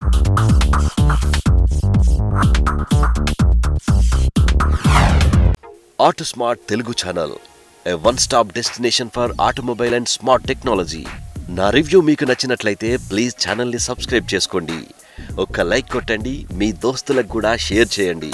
auto smart Telugu channel a one stop destination for automobile and smart technology నా review మీకు నచ్చినట్లయితే please ఛానల్ని subscribe చేసుకోండి ఒక్క లైక్ కొట్టండి మీ దోస్తులకు కూడా షేర్ చేయండి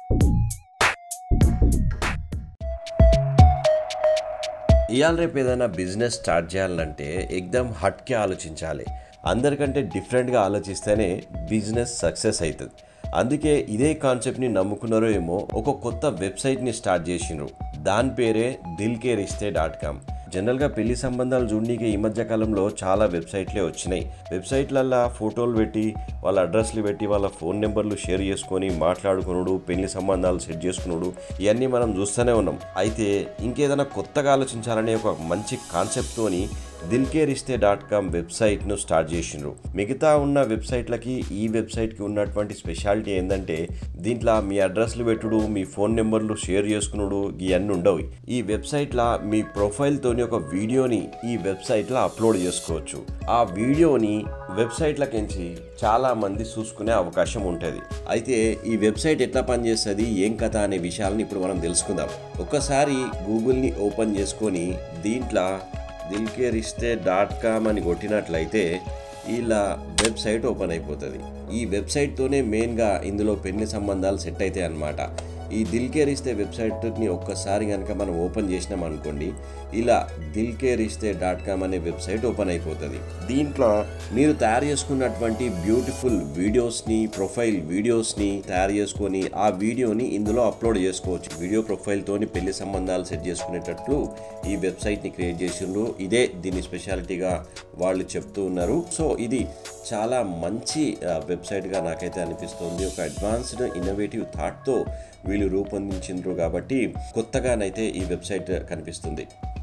ఇవాళ రేపు ఏదైనా బిజినెస్ స్టార్ట్ చేయాలంటే ఎగ్దమ్ హట్కే ఆలోచించాలి అందరికంటే డిఫరెంట్గా ఆలోచిస్తేనే బిజినెస్ సక్సెస్ అవుతుంది అందుకే ఇదే కాన్సెప్ట్ని నమ్ముకున్నారో ఏమో ఒక కొత్త వెబ్సైట్ని స్టార్ట్ చేసిండ్రు దాని పేరే దిల్ కే రిస్తే డాట్ కామ్ జనరల్గా పెళ్లి సంబంధాలు చూడనీకి ఈ మధ్య కాలంలో చాలా వెబ్సైట్లే వచ్చినాయి వెబ్సైట్లల్లో ఫోటోలు పెట్టి వాళ్ళ అడ్రస్లు పెట్టి వాళ్ళ ఫోన్ నెంబర్లు షేర్ చేసుకొని మాట్లాడుకున్నాడు పెళ్లి సంబంధాలు సెట్ చేసుకున్నాడు ఇవన్నీ మనం చూస్తూనే ఉన్నాం అయితే ఇంకేదైనా కొత్తగా ఆలోచించాలనే ఒక మంచి కాన్సెప్ట్తోని దిల్కే రిస్తే డాట్ కామ్ వెబ్సైట్ను స్టార్ట్ చేసిండ్రు మిగతా ఉన్న వెబ్సైట్లకి ఈ వెబ్సైట్కి ఉన్నటువంటి స్పెషాలిటీ ఏంటంటే దీంట్లో మీ అడ్రస్లు పెట్టుడు మీ ఫోన్ నెంబర్లు షేర్ చేసుకున్నాడు ఇవన్నీ ఉండవు ఈ వెబ్సైట్లో మీ ప్రొఫైల్తోని ఒక వీడియోని ఈ వెబ్సైట్లో అప్లోడ్ చేసుకోవచ్చు ఆ వీడియోని వెబ్సైట్లకించి చాలా మంది చూసుకునే అవకాశం ఉంటుంది అయితే ఈ వెబ్సైట్ ఎట్లా పనిచేస్తుంది ఏం కథ అనే విషయాలను ఇప్పుడు మనం తెలుసుకుందాం ఒక్కసారి గూగుల్ని ఓపెన్ చేసుకొని దీంట్లో దిల్కే రిస్తే డాట్ కామ్ అని కొట్టినట్లయితే ఇలా వెబ్సైట్ ఓపెన్ అయిపోతుంది ఈ వెబ్సైట్తోనే మెయిన్గా ఇందులో పెళ్లి సంబంధాలు సెట్ అవుతాయి అన్నమాట ఈ దిల్కే రిస్తే వెబ్సైట్ని ఒక్కసారి కనుక మనం ఓపెన్ చేసినాం అనుకోండి ఇలా దిల్కే రిస్తే డాట్ కామ్ అనే వెబ్సైట్ ఓపెన్ అయిపోతుంది దీంట్లో మీరు తయారు చేసుకున్నటువంటి బ్యూటిఫుల్ వీడియోస్ని ప్రొఫైల్ వీడియోస్ని తయారు చేసుకొని ఆ వీడియోని ఇందులో అప్లోడ్ చేసుకోవచ్చు వీడియో ప్రొఫైల్తోని పెళ్లి సంబంధాలు సెట్ చేసుకునేటట్లు ఈ వెబ్సైట్ని క్రియేట్ చేసిండ్రు ఇదే దీని స్పెషాలిటీగా వాళ్ళు చెప్తూ ఉన్నారు సో ఇది చాలా మంచి వెబ్సైట్గా నాకైతే అనిపిస్తుంది ఒక అడ్వాన్స్డ్ ఇన్నోవేటివ్ థాట్తో వీళ్ళు రూపొందించిండ్రు కాబట్టి కొత్తగానైతే ఈ వెబ్సైట్ కనిపిస్తుంది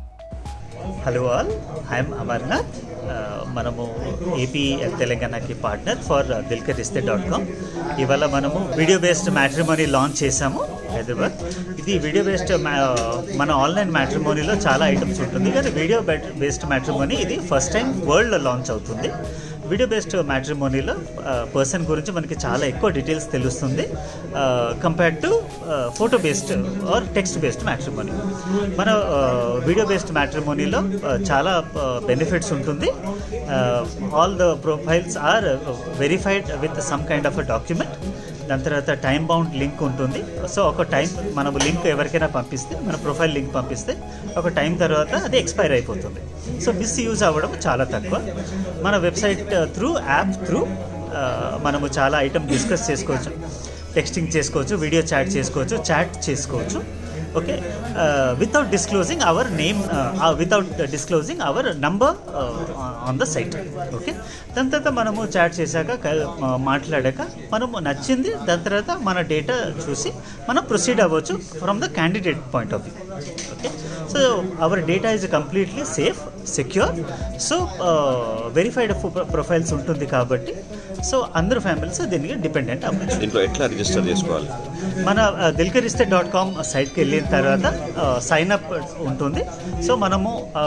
హలో ఆల్ ఐఎమ్ అమర్నాథ్ మనము ఏపీ తెలంగాణకి పార్ట్నర్ ఫర్ దిల్కర్ ఇస్తే డాట్ కామ్ ఇవాళ మనము వీడియో బేస్డ్ మ్యాట్రిమోనీ లాంచ్ చేసాము హైదరాబాద్ ఇది వీడియో బేస్డ్ మన ఆన్లైన్ మ్యాట్రిమోనీలో చాలా ఐటమ్స్ ఉంటుంది కానీ వీడియో బేస్డ్ మ్యాట్రిమోనీ ఇది ఫస్ట్ టైం వరల్డ్లో లాంచ్ అవుతుంది వీడియో బేస్డ్ మ్యాట్రిమోనీలో పర్సన్ గురించి మనకి చాలా ఎక్కువ డీటెయిల్స్ తెలుస్తుంది compared to photo based or text based matrimony మన వీడియో బేస్డ్ మ్యాట్రిమోనీలో చాలా బెనిఫిట్స్ ఉంటుంది all the profiles are verified with some kind of a document దాని తర్వాత టైం బౌండ్ లింక్ ఉంటుంది సో ఒక టైం మనం లింక్ ఎవరికైనా పంపిస్తే మన ప్రొఫైల్ లింక్ పంపిస్తే ఒక టైం తర్వాత అది ఎక్స్పైర్ అయిపోతుంది సో మిస్ యూజ్ అవ్వడం చాలా తక్కువ మన వెబ్సైట్ త్రూ యాప్ త్రూ మనము చాలా ఐటమ్ డిస్కస్ చేసుకోవచ్చు టెక్స్టింగ్ చేసుకోవచ్చు వీడియో చాట్ చేసుకోవచ్చు చాట్ చేసుకోవచ్చు okay without disclosing our name without disclosing our number on the site okay దాని తర్వాత మనము చాట్ చేశాక మాట్లాడాక మనము నచ్చింది దాని తర్వాత మన డేటా చూసి మనం ప్రొసీడ్ అవ్వచ్చు from the candidate point of view okay so our data is completely safe secure so verified profiles ఉంటుంది కాబట్టి సో అందరు ఫ్యామిలీస్ దీనికి డిపెండెంట్ అవ్వచ్చు దీంట్లో ఎట్లా రిజిస్టర్ చేసుకోవాలి మన దిల్కరిస్తే డాట్ కామ్ సైట్కి వెళ్ళిన తర్వాత సైన్ అప్ ఉంటుంది సో మనము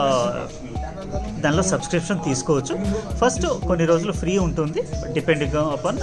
దానిలో సబ్స్క్రిప్షన్ తీసుకోవచ్చు ఫస్ట్ కొన్ని రోజులు ఫ్రీ ఉంటుంది depending upon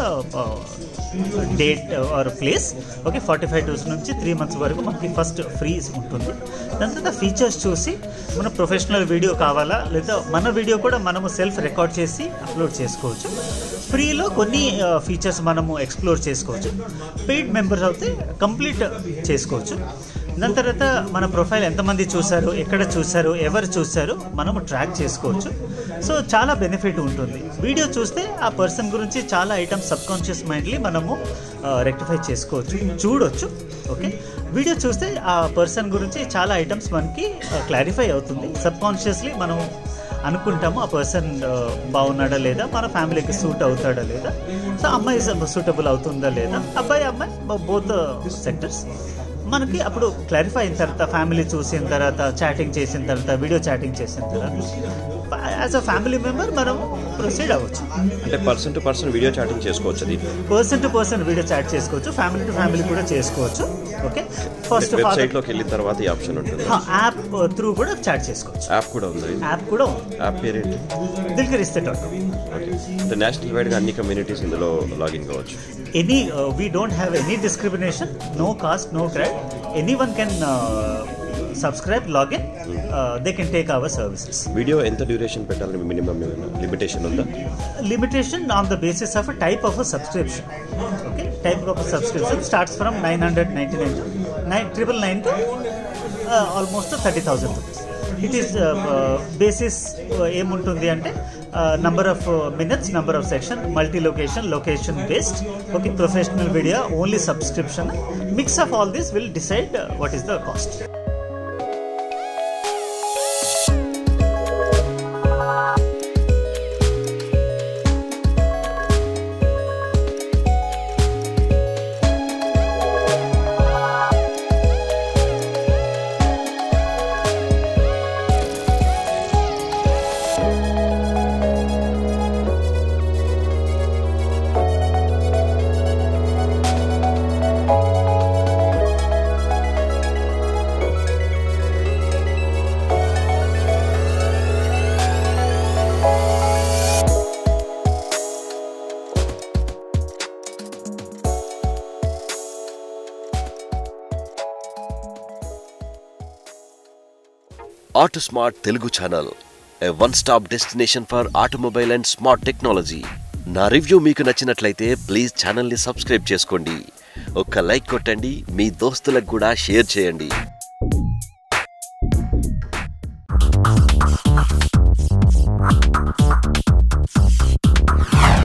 date or place okay forty five days నుంచి త్రీ మంత్స్ వరకు మనకి ఫస్ట్ ఫ్రీ ఉంటుంది దాని తర్వాత ఫీచర్స్ చూసి మన ప్రొఫెషనల్ వీడియో కావాలా లేదా మన వీడియో కూడా మనము సెల్ఫ్ రికార్డ్ చేసి అప్లోడ్ చేసుకోవచ్చు ఫ్రీలో కొన్ని ఫీచర్స్ మనము ఎక్స్ప్లోర్ చేసుకోవచ్చు పెయిడ్ మెంబర్స్ అయితే కంప్లీట్ చేసుకోవచ్చు దాని తర్వాత మన ప్రొఫైల్ ఎంతమంది చూశారు ఎక్కడ చూశారు ఎవరు చూశారు మనము ట్రాక్ చేసుకోవచ్చు సో చాలా బెనిఫిట్ ఉంటుంది వీడియో చూస్తే ఆ పర్సన్ గురించి చాలా ఐటమ్స్ సబ్ కాన్షియస్ మైండ్లీ మనము రెక్టిఫై చేసుకోవచ్చు చూడొచ్చు ఓకే వీడియో చూస్తే ఆ పర్సన్ గురించి చాలా ఐటమ్స్ మనకి క్లారిఫై అవుతుంది సబ్ కాన్షియస్లీ మనం అనుకుంటాము ఆ పర్సన్ బాగున్నాడా లేదా మన ఫ్యామిలీకి సూట్ అవుతాడా లేదా సో అమ్మాయి సూటబుల్ అవుతుందా లేదా అబ్బాయి అమ్మాయి బోత్ సెక్టర్స్ మనకి అప్పుడు క్లారిఫై అయిన తర్వాత ఫ్యామిలీ చూసిన తర్వాత చాటింగ్ చేసిన తర్వాత వీడియో చాటింగ్ చేసిన తర్వాత యాజ్ అ ఫ్యామిలీ మెంబర్ మనం ప్రొసీడ్ అవ్వచ్చు అంటే person to person video chatting చేసుకోవచ్చు అది person to person video chat చేసుకోవచ్చు ఫ్యామిలీ టు ఫ్యామిలీ కూడా చేసుకోవచ్చు ఓకే ఫస్ట్ ఆఫ్ ఆల్ వెబ్సైట్లోకి వెళ్ళిన తర్వాత ఈ ఆప్షన్ ఉంటుంది యాప్ త్రూ కూడా చాట్ చేసుకోవచ్చు యాప్ కూడా ఉంది యాప్ కూడా ఉంది యాప్ పేరు ఏంటి దిల్కరిస్తే డాట్ కామ్ ఓకే అంటే నేషనల్ వైడ్గా అన్ని కమ్యూనిటీస్ ఇందులో లాగిన్ కావచ్చు any uh, we don't have any discrimination no caste no creed anyone can uh, subscribe log in uh, they can take our services video ఎంత duration పెట్టాలని minimum limitation ఉందా limitation on the basis of a type of a subscription okay type of a subscription starts from 999 to 9 triple nine to uh, almost 30000 rupees it is basis ఏముంటుంది అంటే number of minutes number of section multi location location based okay professional video only subscription mix of all this will decide what is the cost auto smart Telugu channel a one stop destination for automobile and smart technology నా review మీకు నచ్చినట్లయితే please ఛానల్ని subscribe చేసుకోండి ఒక్క like కొట్టండి మీ దోస్తులకు కూడా share చేయండి